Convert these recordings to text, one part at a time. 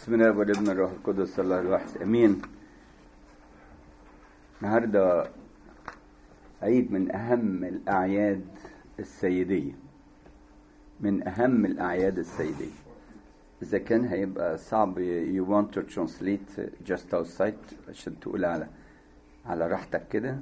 بسم الله والابن الروح القدس الله الواحد امين النهارده عيد من اهم الاعياد السيديه من اهم الاعياد السيديه اذا كان هيبقى صعب you want to translate just outside عشان تقول على على راحتك كده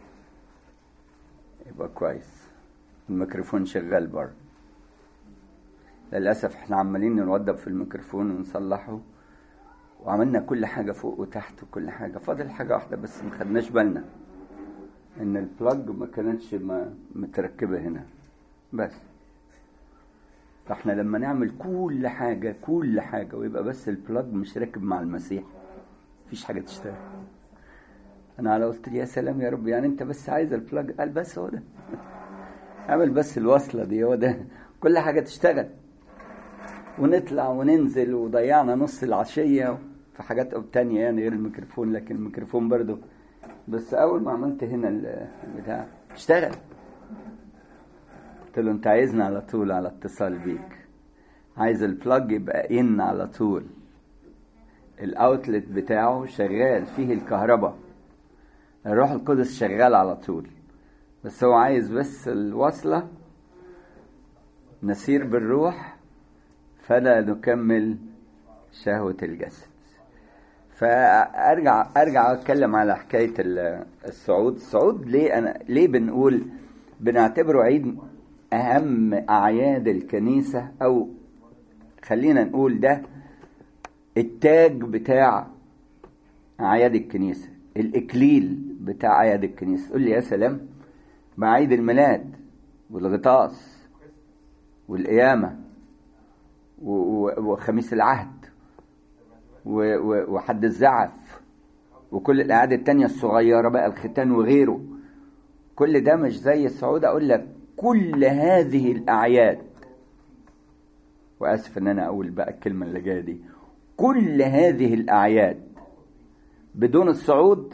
يبقى كويس الميكروفون شغال بره للأسف احنا عمالين نوضب في الميكروفون ونصلحه وعملنا كل حاجة فوق وتحت وكل حاجة فاضل حاجة واحدة بس ما خدناش بالنا إن البلاج ما كانتش ما متركبة هنا بس فاحنا لما نعمل كل حاجة كل حاجة ويبقى بس البلاج مش راكب مع المسيح مفيش حاجة تشتغل أنا على قلت يا سلام يا رب يعني أنت بس عايز البلاج قال بس هو ده اعمل بس الوصلة دي هو ده كل حاجة تشتغل ونطلع وننزل وضيعنا نص العشية في حاجات تانية يعني غير الميكروفون لكن الميكروفون برضو بس أول ما عملت هنا البتاع اشتغل قلت له أنت عايزنا على طول على اتصال بيك عايز البلاج يبقى إن على طول الأوتلت بتاعه شغال فيه الكهرباء الروح القدس شغال على طول بس هو عايز بس الوصلة نسير بالروح فلا نكمل شهوة الجسد فأرجع أرجع أتكلم على حكاية الصعود الصعود ليه أنا ليه بنقول بنعتبره عيد أهم أعياد الكنيسة أو خلينا نقول ده التاج بتاع أعياد الكنيسة الإكليل بتاع أعياد الكنيسة تقول لي يا سلام مع عيد الميلاد والغطاس والقيامة وخميس العهد وحد الزعف وكل الأعياد التانية الصغيرة بقى الختان وغيره كل ده مش زي الصعود أقول لك كل هذه الأعياد وآسف إن أنا أقول بقى الكلمة اللي جاية دي كل هذه الأعياد بدون الصعود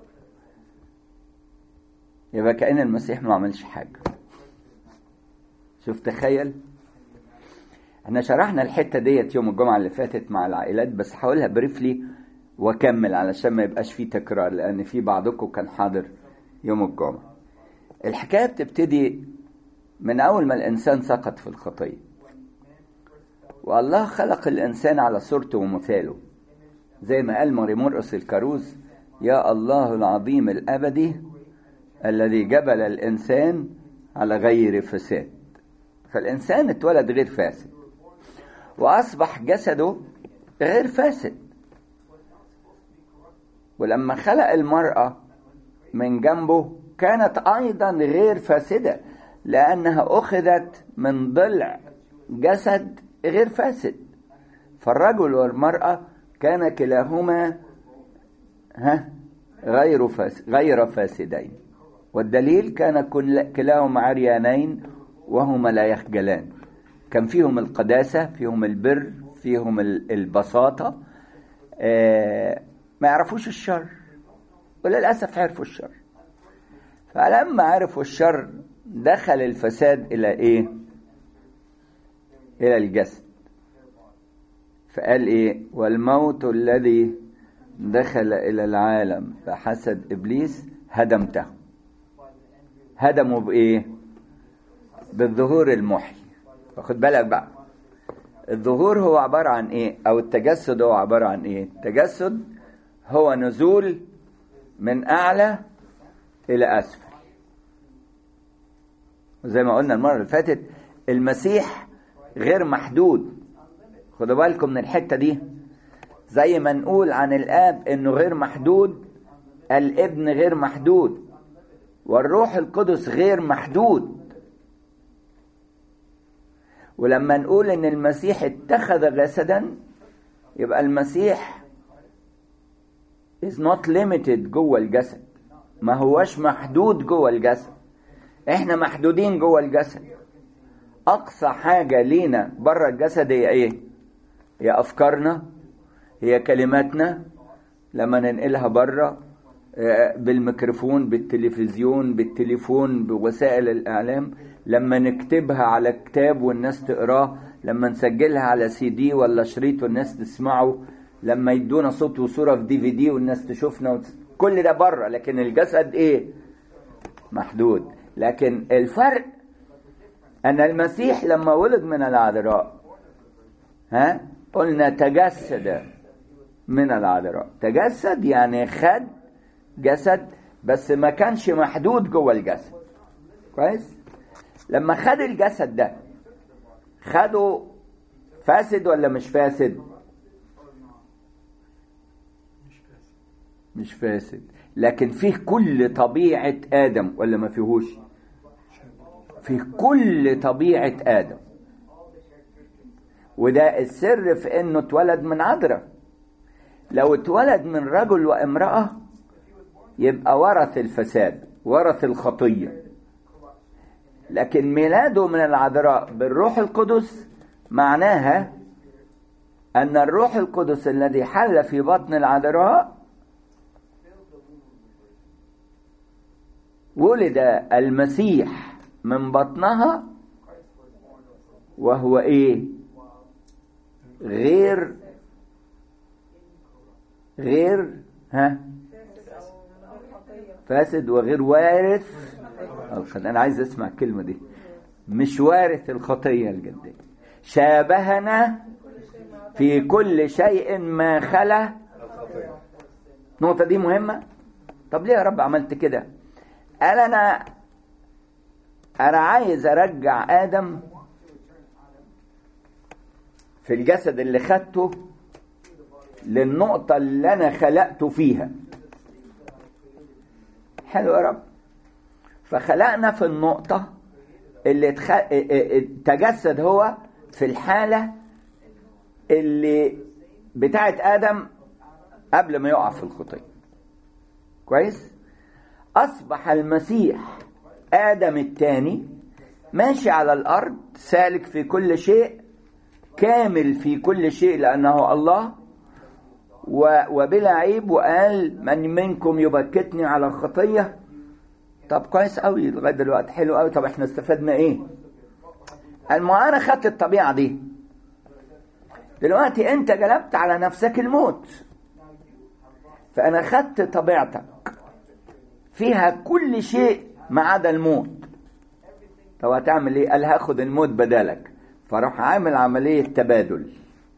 يبقى كأن المسيح ما عملش حاجة شوف تخيل احنا شرحنا الحتة ديت يوم الجمعة اللي فاتت مع العائلات بس هقولها بريفلي واكمل علشان ما يبقاش فيه تكرار لان في بعضكم كان حاضر يوم الجمعة الحكاية بتبتدي من اول ما الانسان سقط في الخطية والله خلق الانسان على صورته ومثاله زي ما قال ماري مرقس الكاروز يا الله العظيم الابدي الذي جبل الإنسان على غير فساد فالإنسان اتولد غير فاسد وأصبح جسده غير فاسد ولما خلق المرأة من جنبه كانت أيضا غير فاسدة لأنها أخذت من ضلع جسد غير فاسد فالرجل والمرأة كان كلاهما ها غير فاس غير فاسدين والدليل كان كلاهما عريانين وهما لا يخجلان كان فيهم القداسة فيهم البر فيهم البساطة آه ما يعرفوش الشر وللأسف عرفوا الشر فلما عرفوا الشر دخل الفساد إلى إيه إلى الجسد فقال إيه والموت الذي دخل إلى العالم فحسد إبليس هدمته هدموا بإيه؟ بالظهور المحي واخد بالك بقى الظهور هو عبارة عن إيه؟ أو التجسد هو عبارة عن إيه؟ التجسد هو نزول من أعلى إلى أسفل زي ما قلنا المرة اللي فاتت المسيح غير محدود خدوا بالكم من الحتة دي زي ما نقول عن الآب إنه غير محدود الابن غير محدود والروح القدس غير محدود ولما نقول ان المسيح اتخذ جسدا يبقى المسيح is not limited جوه الجسد ما هوش محدود جوه الجسد احنا محدودين جوه الجسد اقصى حاجة لينا بره الجسد هي ايه هي افكارنا هي كلماتنا لما ننقلها بره بالميكروفون بالتلفزيون بالتليفون بوسائل الإعلام لما نكتبها على كتاب والناس تقراه لما نسجلها على سي دي ولا شريط والناس تسمعه لما يدونا صوت وصوره في دي في دي والناس تشوفنا وت... كل ده بره لكن الجسد ايه محدود لكن الفرق ان المسيح لما ولد من العذراء ها قلنا تجسد من العذراء تجسد يعني خد جسد بس ما كانش محدود جوه الجسد كويس لما خد الجسد ده خده فاسد ولا مش فاسد مش فاسد لكن فيه كل طبيعة آدم ولا ما فيهوش فيه كل طبيعة آدم وده السر في انه اتولد من عذراء لو اتولد من رجل وامرأة يبقى ورث الفساد ورث الخطية لكن ميلاده من العذراء بالروح القدس معناها أن الروح القدس الذي حل في بطن العذراء ولد المسيح من بطنها وهو ايه غير غير ها فاسد وغير وارث انا عايز اسمع الكلمه دي مش وارث الخطيه الجديه شابهنا في كل شيء ما خلا النقطه دي مهمه طب ليه يا رب عملت كده قال انا انا عايز ارجع ادم في الجسد اللي خدته للنقطة اللي أنا خلقته فيها حلو يا رب فخلقنا في النقطة اللي تخ... تجسد هو في الحالة اللي بتاعت آدم قبل ما يقع في الخطية كويس أصبح المسيح آدم الثاني ماشي على الأرض سالك في كل شيء كامل في كل شيء لأنه الله وبلا عيب وقال من منكم يبكتني على الخطية طب كويس قوي لغاية دلوقتي حلو قوي طب احنا استفدنا ايه المعاناة خدت الطبيعة دي دلوقتي انت جلبت على نفسك الموت فانا خدت طبيعتك فيها كل شيء ما عدا الموت طب هتعمل ايه قال هاخد الموت بدالك فراح عامل عملية تبادل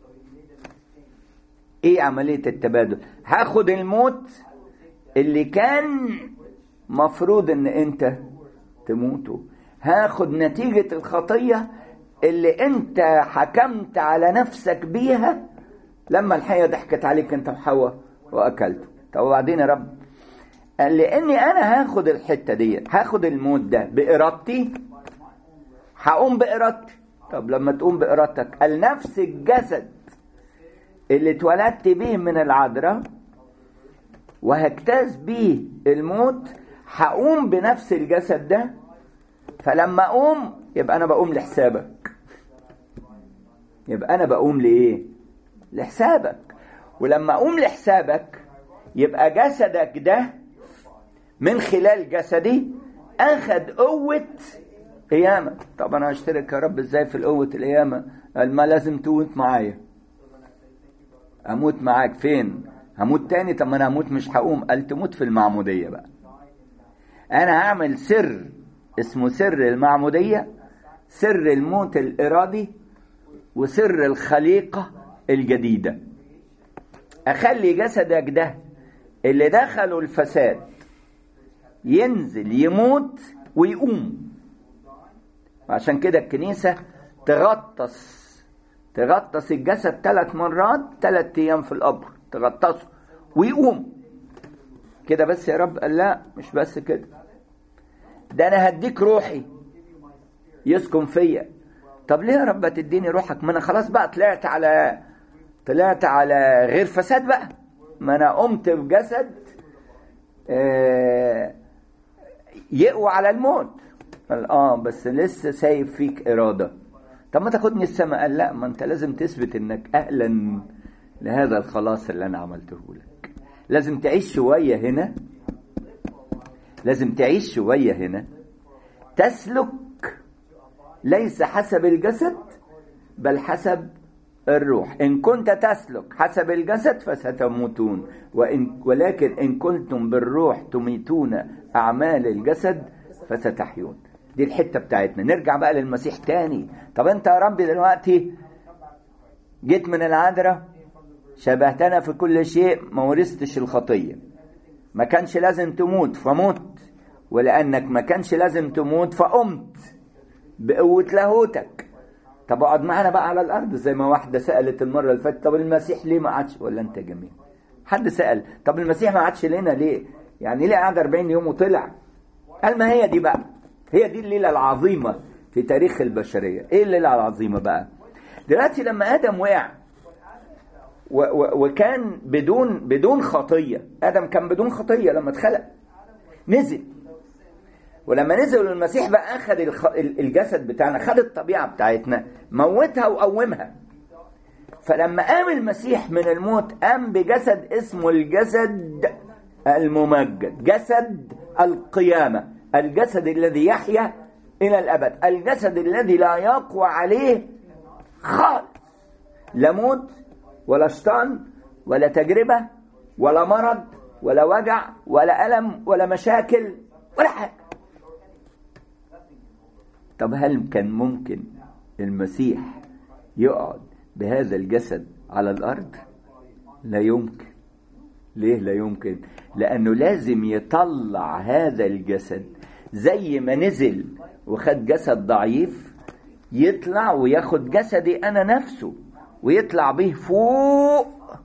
ايه عملية التبادل هاخد الموت اللي كان مفروض ان انت تموته هاخد نتيجة الخطية اللي انت حكمت على نفسك بيها لما الحية ضحكت عليك انت وحواء واكلته طب وبعدين يا رب قال لاني انا هاخد الحتة دي هاخد الموت ده بارادتي هقوم بارادتي طب لما تقوم بارادتك قال نفس الجسد اللي اتولدت بيه من العذراء وهجتاز بيه الموت هقوم بنفس الجسد ده فلما اقوم يبقى انا بقوم لحسابك يبقى انا بقوم لايه لحسابك ولما اقوم لحسابك يبقى جسدك ده من خلال جسدي اخد قوه قيامه طب انا هشترك يا رب ازاي في قوه القيامه قال ما لازم تموت معايا اموت معاك فين هموت تاني طب ما انا هموت مش هقوم قال تموت في المعموديه بقى انا هعمل سر اسمه سر المعموديه سر الموت الارادي وسر الخليقه الجديده اخلي جسدك ده اللي دخلوا الفساد ينزل يموت ويقوم عشان كده الكنيسه تغطس تغطس الجسد ثلاث مرات ثلاث ايام في القبر تغطسه ويقوم كده بس يا رب قال لا مش بس كده ده انا هديك روحي يسكن فيا طب ليه يا رب تديني روحك ما انا خلاص بقى طلعت على طلعت على غير فساد بقى ما انا قمت بجسد آه يقوى على الموت قال اه بس لسه سايب فيك اراده طب ما تاخدني السماء قال لا ما انت لازم تثبت انك اهلا لهذا الخلاص اللي انا عملته لك لازم تعيش شويه هنا لازم تعيش شويه هنا تسلك ليس حسب الجسد بل حسب الروح إن كنت تسلك حسب الجسد فستموتون وإن ولكن إن كنتم بالروح تميتون أعمال الجسد فستحيون دي الحتة بتاعتنا نرجع بقى للمسيح تاني طب أنت يا ربي دلوقتي جيت من العذراء شبهتنا في كل شيء ما ورثتش الخطية ما كانش لازم تموت فمت ولأنك ما كانش لازم تموت فقمت بقوة لاهوتك طب اقعد معانا بقى على الارض زي ما واحده سالت المره اللي فاتت طب المسيح ليه ما قعدش ولا انت جميل حد سال طب المسيح ما قعدش لنا ليه يعني ليه قعد 40 يوم وطلع قال ما هي دي بقى هي دي الليله العظيمه في تاريخ البشريه ايه الليله العظيمه بقى دلوقتي لما ادم وقع و و وكان بدون بدون خطيه ادم كان بدون خطيه لما اتخلق نزل ولما نزل المسيح بقى اخذ الجسد بتاعنا خد الطبيعه بتاعتنا موتها وقومها فلما قام المسيح من الموت قام بجسد اسمه الجسد الممجد جسد القيامه الجسد الذي يحيا الى الابد الجسد الذي لا يقوى عليه خالص لا موت ولا شيطان ولا تجربه ولا مرض ولا وجع ولا الم ولا مشاكل ولا حاجه طب هل كان ممكن المسيح يقعد بهذا الجسد على الارض لا يمكن ليه لا يمكن لانه لازم يطلع هذا الجسد زي ما نزل وخد جسد ضعيف يطلع وياخد جسدي انا نفسه ويطلع به فوق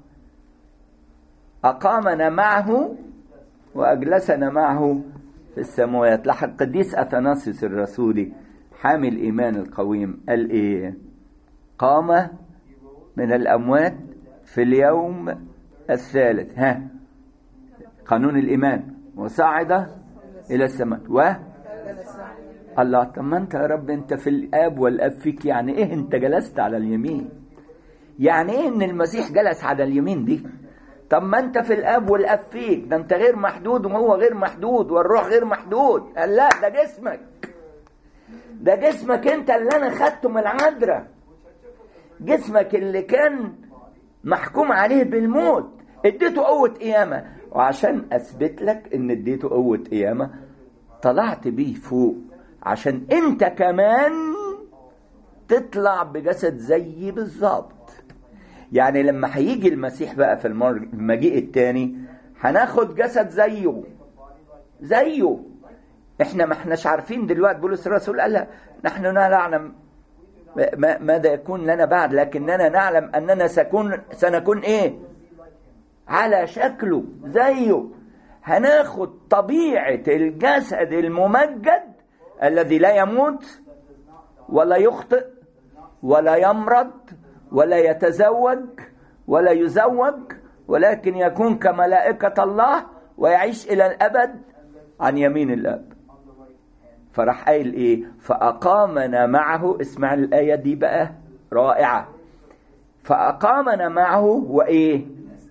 اقامنا معه واجلسنا معه في السماوات لحق القديس اثناسيوس الرسولي حامل الإيمان القويم قال إيه قام من الأموات في اليوم الثالث ها قانون الإيمان وصعد إلى السماء و الله طب ما أنت يا رب أنت في الآب والآب فيك يعني إيه أنت جلست على اليمين يعني إيه إن المسيح جلس على اليمين دي طب ما أنت في الآب والآب فيك ده أنت غير محدود وهو غير محدود والروح غير محدود قال لا ده جسمك ده جسمك انت اللي انا خدته من العذراء جسمك اللي كان محكوم عليه بالموت اديته قوة قيامة وعشان اثبت لك ان اديته قوة قيامة طلعت بيه فوق عشان انت كمان تطلع بجسد زي بالظبط يعني لما هيجي المسيح بقى في المجيء التاني هناخد جسد زيه زيه احنا ما احناش عارفين دلوقتي بولس الرسول قال نحن لا نعلم ماذا يكون لنا بعد لكننا نعلم اننا سكون سنكون ايه على شكله زيه هناخد طبيعة الجسد الممجد الذي لا يموت ولا يخطئ ولا يمرض ولا يتزوج ولا يزوج ولكن يكون كملائكة الله ويعيش إلى الأبد عن يمين الأب فراح قايل ايه فاقامنا معه اسمع الايه دي بقى رائعه فاقامنا معه وايه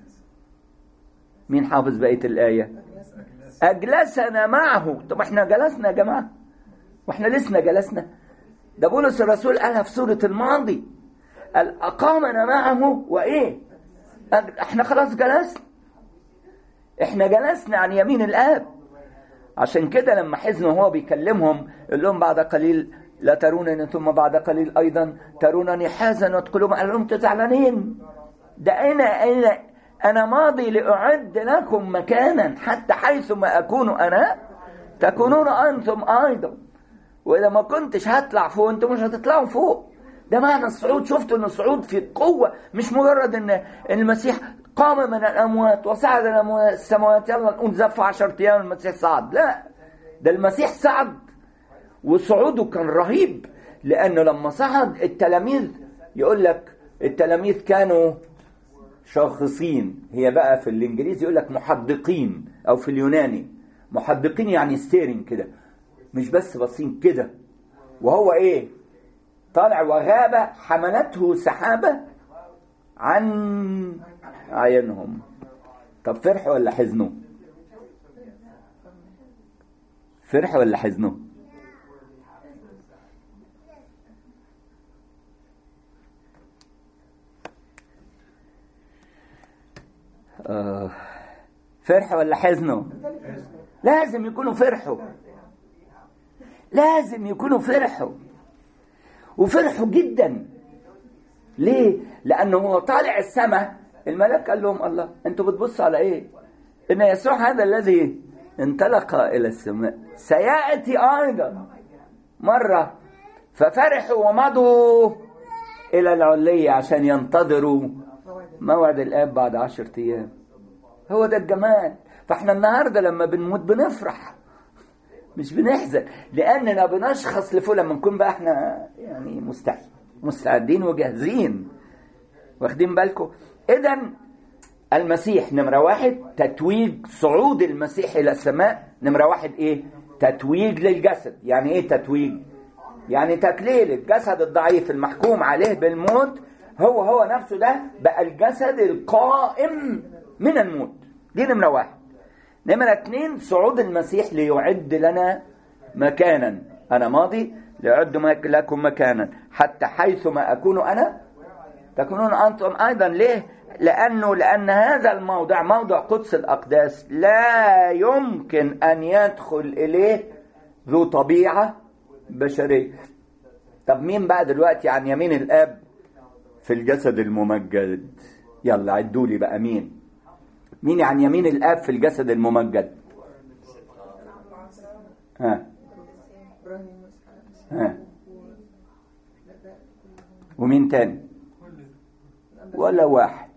مين حافظ بقيه الايه اجلسنا معه طب احنا جلسنا يا جماعه واحنا لسنا جلسنا ده بولس الرسول قالها في سوره الماضي قال اقامنا معه وايه احنا خلاص جلسنا احنا جلسنا عن يمين الاب عشان كده لما حزن وهو بيكلمهم يقول لهم بعد قليل لا ترونني ثم بعد قليل ايضا ترونني حزن وتقولون قال لهم انتوا زعلانين ده انا انا انا ماضي لاعد لكم مكانا حتى حيث ما اكون انا تكونون انتم ايضا واذا ما كنتش هطلع فوق انتم مش هتطلعوا فوق ده معنى الصعود شفتوا ان الصعود في قوه مش مجرد ان المسيح قام من الأموات وصعد إلى السماوات يلا نقول زف 10 أيام المسيح صعد لا ده المسيح صعد وصعوده كان رهيب لأنه لما صعد التلاميذ يقول لك التلاميذ كانوا شاخصين هي بقى في الإنجليزي يقول لك محدقين أو في اليوناني محدقين يعني ستيرين كده مش بس باصين كده وهو إيه طالع وغابة حملته سحابة عن عينهم طب فرحوا ولا حزنوا فرحوا ولا حزنوا آه فرحوا ولا حزنوا لازم يكونوا فرحوا لازم يكونوا فرحوا وفرحوا جدا ليه لانه هو طالع السماء الملاك قال لهم الله انتوا بتبصوا على ايه ان يسوع هذا الذي انطلق الى السماء سياتي ايضا مره ففرحوا ومضوا الى العليه عشان ينتظروا موعد الاب بعد عشرة ايام هو ده الجمال فاحنا النهارده لما بنموت بنفرح مش بنحزن لاننا بنشخص لفوق لما نكون بقى احنا يعني مستعد مستعدين وجاهزين واخدين بالكم اذا المسيح نمره واحد تتويج صعود المسيح الى السماء نمره واحد ايه تتويج للجسد يعني ايه تتويج يعني تكليل الجسد الضعيف المحكوم عليه بالموت هو هو نفسه ده بقى الجسد القائم من الموت دي نمرة واحد نمرة اتنين صعود المسيح ليعد لنا مكانا أنا ماضي ليعد لكم مكانا حتى حيث ما أكون أنا تكونون أنتم أيضا ليه لأنه لأن هذا الموضع موضع قدس الأقداس لا يمكن أن يدخل إليه ذو طبيعة بشرية طب مين بقى دلوقتي عن يمين الآب في الجسد الممجد يلا عدوا لي بقى مين مين عن يمين الاب في الجسد الممجد ها ها ومين تاني ولا واحد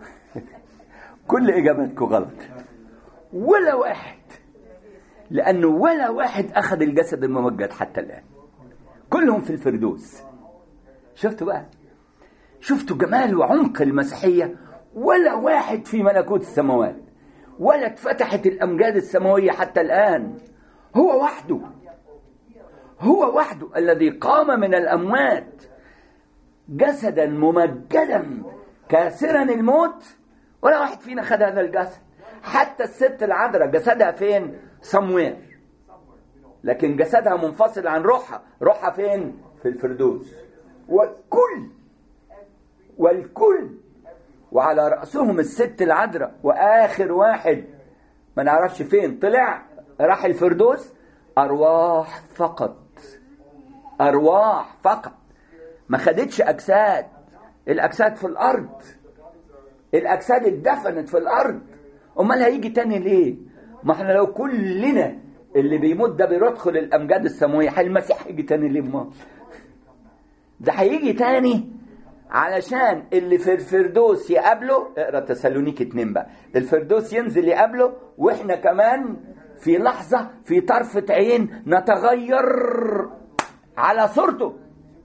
كل اجاباتكم غلط ولا واحد لانه ولا واحد اخذ الجسد الممجد حتى الان كلهم في الفردوس شفتوا بقى شفتوا جمال وعمق المسيحية ولا واحد في ملكوت السماوات ولا اتفتحت الأمجاد السماوية حتى الآن هو وحده هو وحده الذي قام من الأموات جسدا ممجدا كاسرا الموت ولا واحد فينا خد هذا الجسد حتى الست العذراء جسدها فين صموير لكن جسدها منفصل عن روحها روحها فين في الفردوس والكل والكل وعلى رأسهم الست العذراء وآخر واحد ما نعرفش فين طلع راح الفردوس أرواح فقط أرواح فقط ما خدتش أجساد الأجساد في الأرض الأجساد اتدفنت في الأرض أمال هيجي تاني ليه ما احنا لو كلنا اللي بيموت ده بيدخل الأمجاد السماوية المسيح هيجي تاني ليه ما ده هيجي تاني علشان اللي في الفردوس يقابله اقرا تسالونيك اتنين بقى الفردوس ينزل يقابله واحنا كمان في لحظة في طرفة عين نتغير على صورته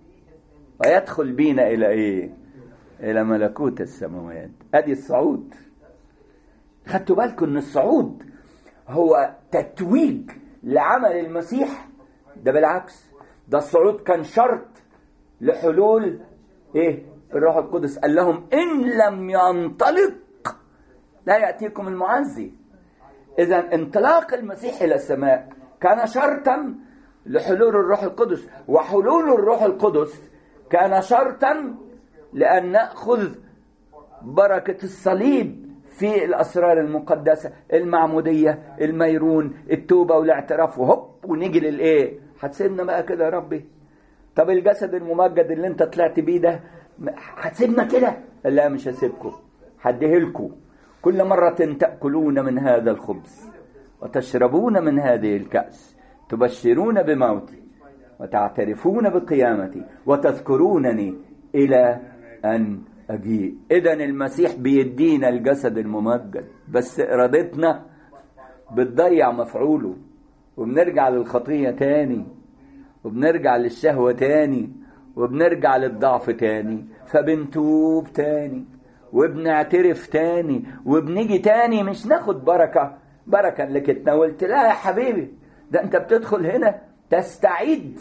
ويدخل بينا إلى إيه؟ إلى ملكوت السماوات أدي الصعود خدتوا بالكم إن الصعود هو تتويج لعمل المسيح ده بالعكس ده الصعود كان شرط لحلول ايه الروح القدس قال لهم ان لم ينطلق لا ياتيكم المعزي اذا انطلاق المسيح الى السماء كان شرطا لحلول الروح القدس وحلول الروح القدس كان شرطا لان ناخذ بركه الصليب في الاسرار المقدسه المعموديه الميرون التوبه والاعتراف وهوب ونيجي للايه هتسيبنا بقى كده يا ربي طب الجسد الممجد اللي انت طلعت بيه ده هتسيبنا كده لا مش هسيبكم هديهلكم كل مرة تأكلون من هذا الخبز وتشربون من هذه الكأس تبشرون بموتي وتعترفون بقيامتي وتذكرونني إلى أن أجيء إذا المسيح بيدينا الجسد الممجد بس إرادتنا بتضيع مفعوله وبنرجع للخطية تاني وبنرجع للشهوة تاني وبنرجع للضعف تاني فبنتوب تاني وبنعترف تاني وبنيجي تاني مش ناخد بركة بركة اللي اتناولت لا يا حبيبي ده انت بتدخل هنا تستعيد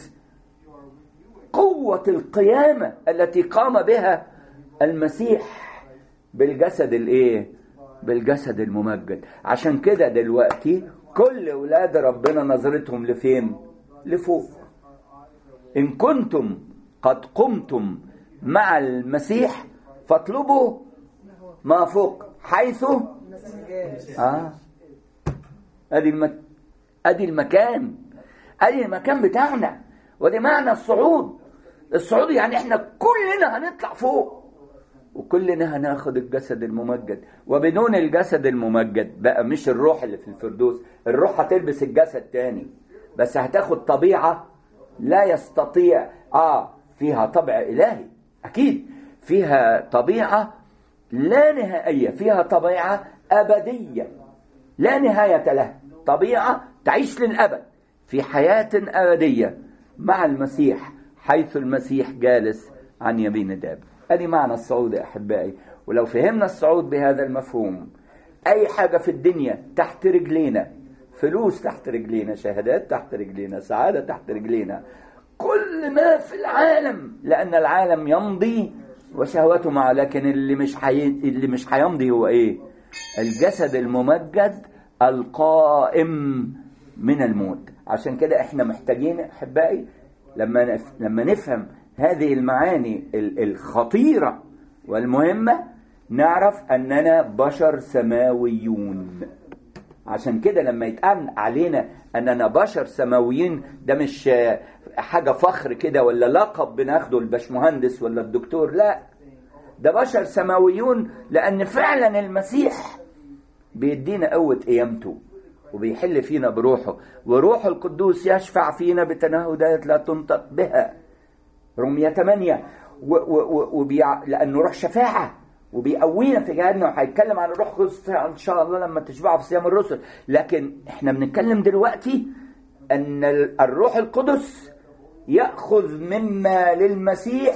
قوة القيامة التي قام بها المسيح بالجسد الايه بالجسد الممجد عشان كده دلوقتي كل ولاد ربنا نظرتهم لفين لفوق إن كنتم قد قمتم مع المسيح فاطلبوا ما فوق حيث اه ادي المك... ادي المكان ادي المكان بتاعنا ودي معنى الصعود الصعود يعني احنا كلنا هنطلع فوق وكلنا هناخد الجسد الممجد وبدون الجسد الممجد بقى مش الروح اللي في الفردوس الروح هتلبس الجسد تاني بس هتاخد طبيعة لا يستطيع اه فيها طبع الهي اكيد فيها طبيعة لا نهائية فيها طبيعة أبدية لا نهاية لها طبيعة تعيش للأبد في حياة أبدية مع المسيح حيث المسيح جالس عن يمين داب ادي معنى الصعود يا احبائي ولو فهمنا الصعود بهذا المفهوم اي حاجه في الدنيا تحت رجلينا فلوس تحت رجلينا شهادات تحت رجلينا سعاده تحت رجلينا كل ما في العالم لان العالم يمضي وشهوته معه لكن اللي مش حي... اللي مش هيمضي هو ايه الجسد الممجد القائم من الموت عشان كده احنا محتاجين احبائي لما نف... لما نفهم هذه المعاني الخطيرة والمهمة نعرف أننا بشر سماويون عشان كده لما يتقال علينا أننا بشر سماويين ده مش حاجة فخر كده ولا لقب بناخده البشمهندس ولا الدكتور لا ده بشر سماويون لأن فعلا المسيح بيدينا قوة قيامته وبيحل فينا بروحه وروح القدوس يشفع فينا بتنهدات لا تنطق بها رمية 8 و و وبيع... لأنه روح شفاعة وبيقوينا في جهادنا وهيتكلم عن الروح القدس إن شاء الله لما تشبعوا في صيام الرسل لكن احنا بنتكلم دلوقتي أن الروح القدس يأخذ مما للمسيح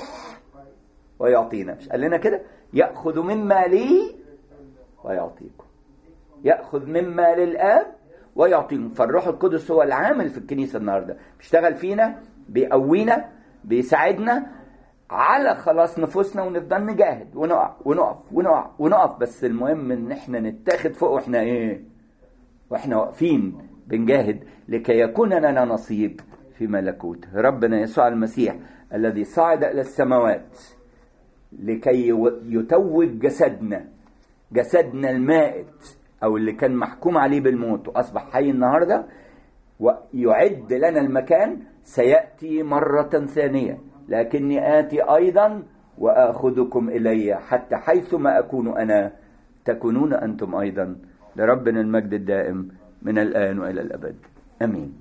ويعطينا مش قال لنا كده يأخذ مما لي ويعطيكم يأخذ مما للآب ويعطيكم فالروح القدس هو العامل في الكنيسة النهاردة بيشتغل فينا بيقوينا بيساعدنا على خلاص نفوسنا ونفضل نجاهد ونقع ونقف ونقع ونقف بس المهم ان احنا نتاخد فوق واحنا ايه واحنا واقفين بنجاهد لكي يكون لنا نصيب في ملكوته ربنا يسوع المسيح الذي صعد الى السماوات لكي يتوج جسدنا جسدنا المائت او اللي كان محكوم عليه بالموت واصبح حي النهارده ويعد لنا المكان سيأتي مرة ثانية لكني آتي أيضا وآخذكم إلي حتى حيثما أكون أنا تكونون أنتم أيضا لربنا المجد الدائم من الآن وإلى الأبد أمين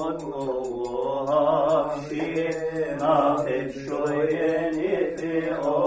Nach dem Scheuen,